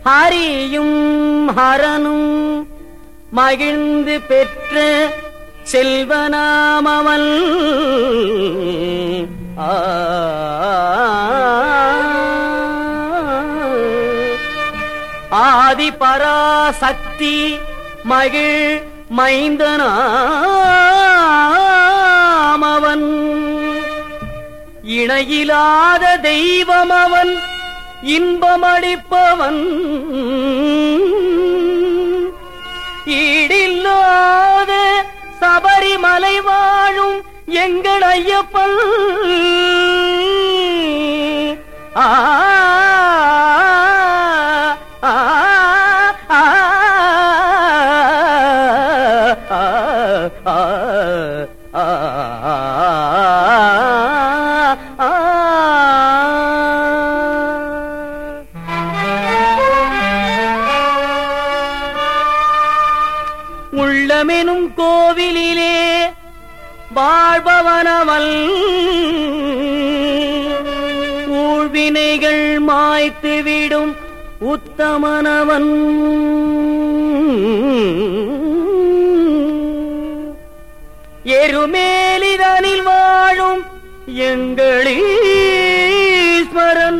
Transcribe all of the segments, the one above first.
ஹரியும் ஹரனும் மகிழ்ந்து பெற்ற செல்வனாமவன் ஆ ஆதி பராசக்தி மகிழ் மைந்தனாமவன் இணையிலாத தெய்வம் அவன் இன்பமளிப்பவன் ஈடில்லாத சபரிமலை வாழும் எங்கள் ஐயப்பன் ஆ ஆ, ஆ, ஆ, ஆ, உள்ளமெனும் கோவிலிலே வாழ்பவனவன் ஊழ்வினைகள் மாய்த்துவிடும் உத்தமனவன் எருமேலிதனில் வாழும் எங்களீஸ்வரன்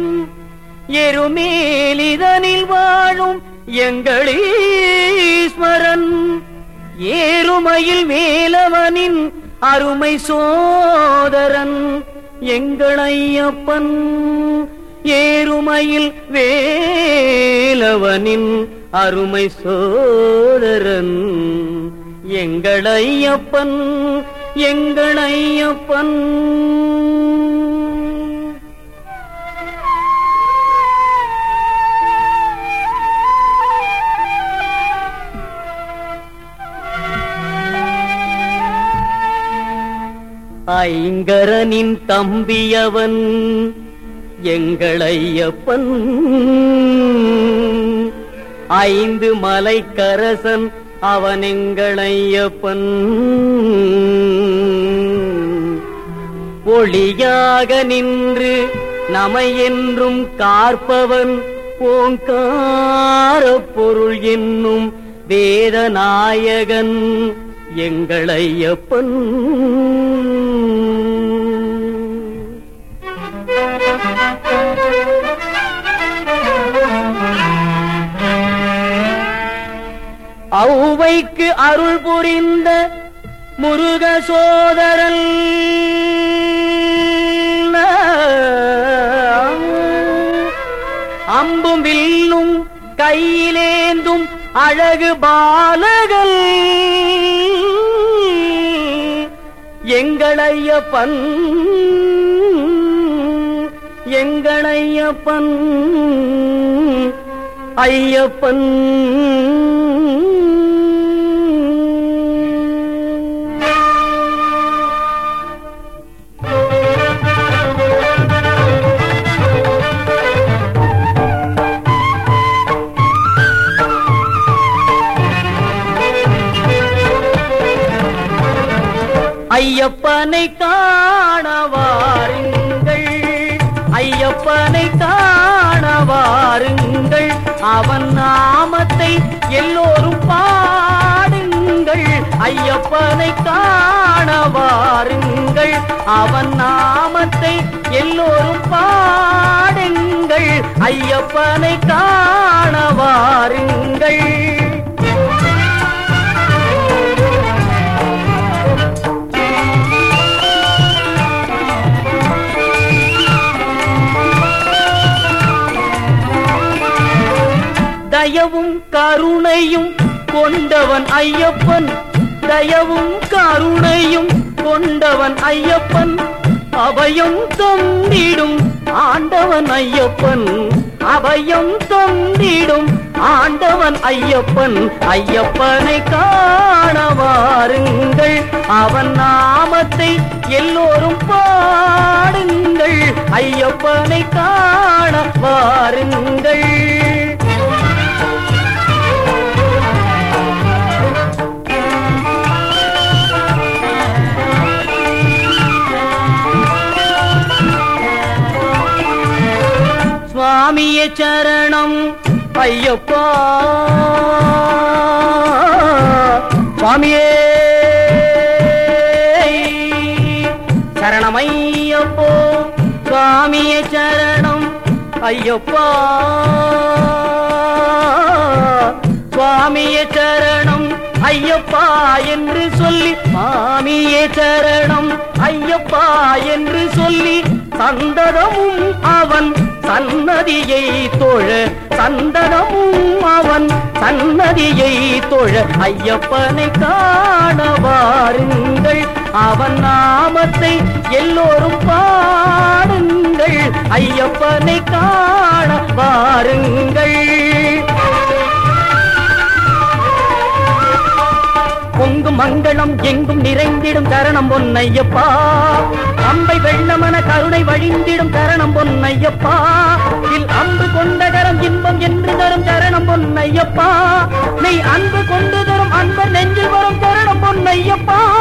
எருமேலிதனில் வாழும் எங்களீஸ்வரன் ஏறுமையில் மேலவனின் அருமை சோதரன் எங்களையப்பன் ஏறுமையில் வேலவனின் அருமை சோதரன் எங்களையப்பன் எங்களையப்பன் ஐங்கரனின் தம்பியவன் எங்களையப்பன் ஐந்து மலைக்கரசன் அவன் எங்களையப்பன் ஒளியாக நின்று நமை என்றும் காற்பவன் ஓங்கார பொருள் என்னும் வேதநாயகன் எங்களையப்பன் ஔவைக்கு அருள் புரிந்த முருக சோதரன் அம்பும் வில்லும் கையிலேந்தும் அழகு பாலகன் எங்களையப்பன் எங்களையப்பன் ஐயப்பன் ஐயப்பனை காணவாருங்கள் ஐயப்பனை காணவாருங்கள் அவன் நாமத்தை எல்லோரும் பாடுங்கள் ஐயப்பனை காணவாருங்கள் அவன் நாமத்தை எல்லோரும் பாடுங்கள் ஐயப்பனை காணவாருங்கள் தயவும் கருணையும் கொண்டவன் ஐயப்பன் தயவும் கருணையும் கொண்டவன் ஐயப்பன் அபயம் தொந்திடும் ஆண்டவன் ஐயப்பன் அபயம் தொந்திடும் ஆண்டவன் ஐயப்பன் ஐயப்பனை காண வாருங்கள் அவன் நாமத்தை எல்லோரும் பாடுங்கள் ஐயப்பனை காண வாருங்கள் சுவாமிய சரணம் ஐயப்பா சுவாமியே சரணம் ஐயப்போ சுவாமியே சரணம் ஐயப்பா சுவாமியே சரணம் ஐயப்பா என்று சொல்லி சுவாமியே சரணம் ஐயப்பா என்று சொல்லி சந்ததமும் அவன் சன்னதியை தொழ சந்தனமும் அவன் சன்னதியை தொழ ஐயப்பனை காண வாருங்கள் அவன் நாமத்தை எல்லோரும் பாடுங்கள் ஐயப்பனை காண வாருங்கள் பொங்கும் மங்களம் எங்கும் நிறைந்திடும் தரணம் பொன்னையப்பா அம்பை வெள்ளமன கருணை வழிந்திடும் தரணம் பொன்னையப்பா இல் அன்பு கொண்ட கரம் இன்பம் என்று தரும் தரணம் பொன்னையப்பா நீ அன்பு கொண்டு தரும் அன்பர் நெஞ்சில் வரும் தரணம் பொன்னையப்பா